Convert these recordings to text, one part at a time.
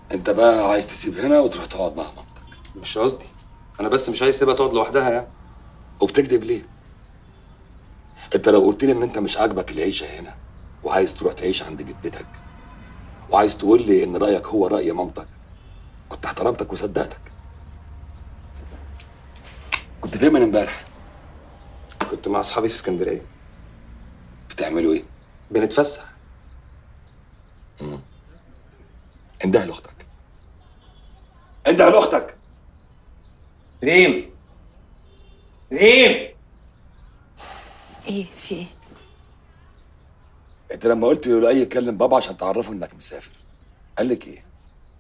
انت بقى عايز تسيب هنا وتروح تقعد مع مامتك مش قصدي انا بس مش عايز اسيبها تقعد لوحدها يعني وبتكذب ليه انت لو قلت لي ان انت مش عاجبك العيشه هنا وعايز تروح تعيش عند جدتك وعايز تقول لي ان رايك هو راي مامتك كنت احترمتك وصدقتك كنت فين من امبارح كنت مع اصحابي في اسكندريه بتعملوا ايه بنتفسح انده لاختك انده لاختك ريم ريم ايه في ايه انت لما قلت له اي كلم بابا عشان تعرفه انك مسافر قال لك ايه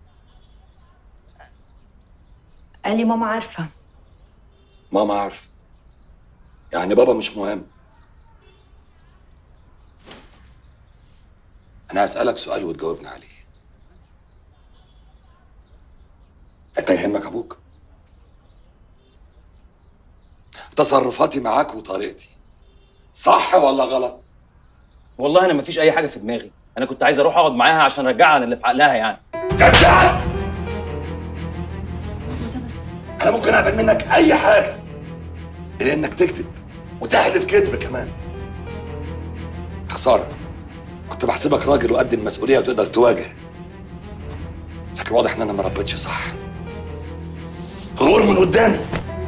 قال لي ماما عارفه ماما عارف يعني بابا مش مهم انا هسألك سؤال وتجاوبني عليه انت يهمك ابوك تصرفاتي معاك وطريقتي صح ولا غلط والله انا مفيش اي حاجه في دماغي انا كنت عايز اروح اقعد معاها عشان ارجعها عن اللي في عقلها يعني كذاب انا ممكن اقبل منك اي حاجه الا انك تكذب وتحلف كذب كمان خساره كنت بحسبك راجل وقد المسؤوليه وتقدر تواجه لكن واضح ان انا ما ربيتش صح غور من قدامي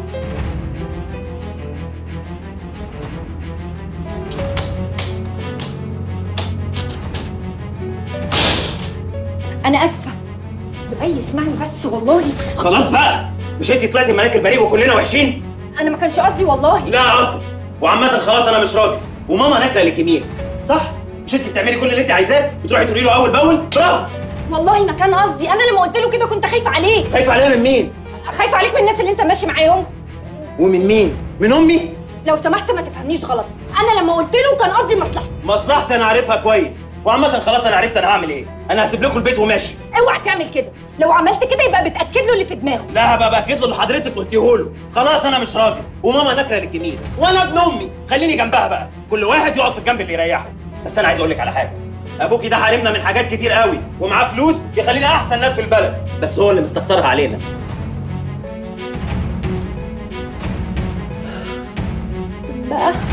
انا اسفه لؤي اسمعني بس والله خلاص بقى مش انت طلعتي ملاك البريء وكلنا وحشين انا ما كانش قصدي والله لا قصدي وعامة خلاص انا مش راجل وماما ناكله للجميع صح مش انت بتعملي كل اللي انت عايزاه بتروحي تقولي له اول باول برافو والله ما كان قصدي انا لما قلت له كده كنت خايفه عليه خايفه عليها من مين خايفه عليك من الناس اللي انت ماشي معاهم ومن مين من امي لو سمحت ما تفهمنيش غلط انا لما قلت له كان قصدي مصلحتي مصلحتي انا عارفها كويس وعامة خلاص انا عرفت انا هعمل ايه انا هسيب لكم البيت وماشي اوعى تعمل كده لو عملت كده يبقى بتاكد له اللي في دماغه لا هبقى باكد له اللي حضرتك قلتيه له خلاص انا مش راجل وماما نكره للجميل وانا ابن امي خليني جنبها بقى كل واحد يقعد في الجنب اللي يريحه بس انا عايز اقول لك على حاجه ابوكي ده حارمنا من حاجات كتير قوي ومعاه فلوس يخلينا احسن ناس في البلد بس هو اللي مستكترها علينا بقى